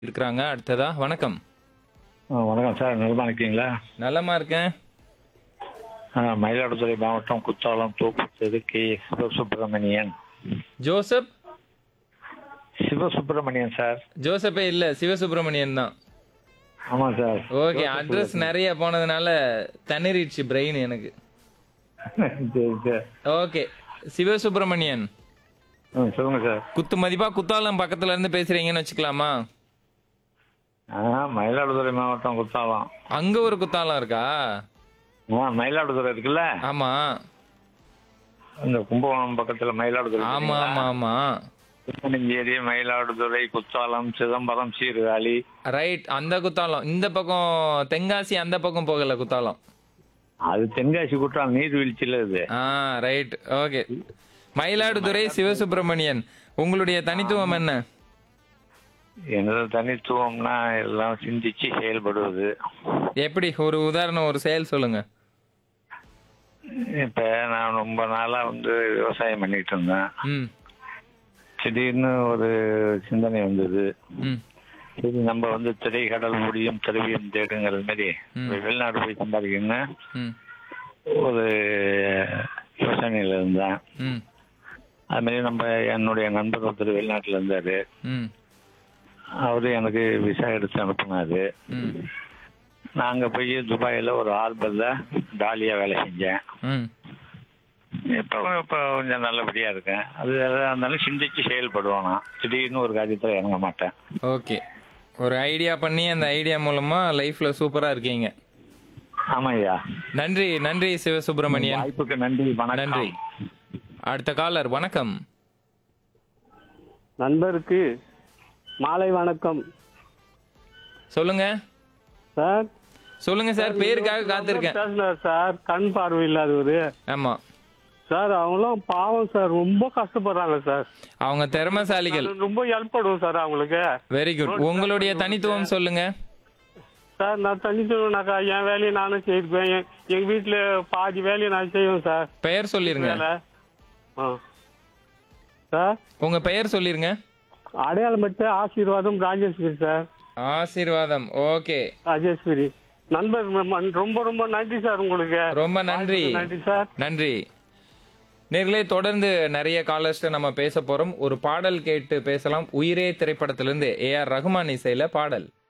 இருக்கிறாங்க அடுத்ததா வணக்கம் ஆ, வணக்கம் சார் நலமா இருக்கீங்களா நலமா இருக்கேன் ஆ, மயிலாடுதுறை மாவட்டம் குத்தாலம் தோப்பு கே சிவசுப்பிரமணியன் ஜோசப் சிவசுப்பிரமணியன் சார் ஜோசப்பே இல்ல சிவசுப்பிரமணியன் தான் ஆமாம் சார் ஓகே அட்ரஸ் நிறைய போனதுனால தண்ணீரிடுச்சு பிரெயின் எனக்கு சரி சார் ஓகே சிவசுப்பிரமணியன் ம் சொல்லுங்க சார் குத்து மதிப்பா குத்தாலம் பக்கத்துல இருந்து பேசுறீங்கன்னு வச்சுக்கலாமா ஆ மயிலாடுதுறை மாவட்டம் குத்தாலம் அங்க ஒரு குத்தாலம் இருக்கா ஆ மயிலாடுதுறை இருக்குல்ல ஆமா இந்த கும்பகோணம் பக்கத்தில் மயிலாடுதுறை ஆமா ஆமா ஆமா திருமணஞ்சேரி மயிலாடுதுறை குத்தாலம் சிதம்பரம் சீர்காழி ரைட் அந்த குத்தாலம் இந்த பக்கம் தென்காசி அந்த பக்கம் போகல குத்தாலம் அது தென்காசி குற்றாலம் நீர்வீழ்ச்சியில் இது ஆ ரைட் ஓகே மயிலாடுதுறை சிவசுப்பிரமணியன் உங்களுடைய தனித்துவம் என்ன எனது தனித்துவம்னா எல்லாம் சிந்திச்சு செயல்படுவது எப்படி ஒரு உதாரணம் ஒரு செயல் சொல்லுங்க இப்ப நான் ரொம்ப நாளா வந்து விவசாயம் பண்ணிட்டு இருந்தேன் ம் திடீர்னு ஒரு சிந்தனை வந்தது ம் சரி நம்ம வந்து திரை கடல் முடியும் திரவியம் தேடுங்கிற மாதிரி ம். வெளிநாடு போய் சம்பாதிக்கணும்னு ம் ஒரு யோசனையில இருந்தேன் ம் அது மாதிரி நம்ம என்னுடைய நண்பர் ஒருத்தர் வெளிநாட்டுல இருந்தாரு ம் அவரு எனக்கு விசா எடுத்து அனுப்புனாரு ம் நாங்க போய் துபாயில ஒரு ஹார்பர்ல டாலியா வேலை செஞ்சேன் ம் இப்போ இப்போ கொஞ்சம் நல்லபடியா இருக்கேன் அது எதா இருந்தாலும் சிந்திச்சு செயல்படுவோம் நான் திடீர்னு ஒரு காரியத்தில் இறங்க மாட்டேன் ஓகே ஒரு ஐடியா பண்ணி அந்த ஐடியா மூலமா லைஃப்ல சூப்பரா இருக்கீங்க ஆமாய்யா நன்றி நன்றி சிவசுப்பிரமணியன் வாய்ப்புக்கு நன்றி வணக்கம் நன்றி அடுத்த காலர் வணக்கம் நண்பருக்கு மாலை வணக்கம் சொல்லுங்க சார் சொல்லுங்க சார் பேருக்காக காத்திருக்கேன் பேசுனார் சார் கண் பார்வை இல்லாதவரு ஆமா சார் அவங்களாம் பாவம் சார் ரொம்ப கஷ்டப்படுறாங்க சார் அவங்க திறமைசாலிகள் அது ரொம்ப ஹெல்ப் பண்ணுவோம் சார் அவங்களுக்கு வெரி குட் உங்களுடைய தனித்துவம் சொல்லுங்க சார் நான் தனித்துவனாக்கா என் வேலையை நானும் செய்வேன் என்- எங்க வீட்டுல பாதி வேலையை நான் செய்வேன் சார் பெயர் சொல்லிருங்க வேலை ஆ சார் உங்க பெயர் சொல்லிருங்க அடையாளம் பட்டு ஆசீர்வாதம் ராஜேஸ்வரி சார் ஆசீர்வாதம் ஓகே ராஜேஸ்வரி நண்பர் ம- ரொம்ப ரொம்ப நன்றி சார் உங்களுக்கு ரொம்ப நன்றி நன்றி சார் நன்றி நேர்களே தொடர்ந்து நிறைய காலர்ஸ்ட நம்ம பேச போறோம் ஒரு பாடல் கேட்டு பேசலாம் உயிரே திரைப்படத்திலிருந்து ஏ ஆர் ரகுமான் இசையில பாடல்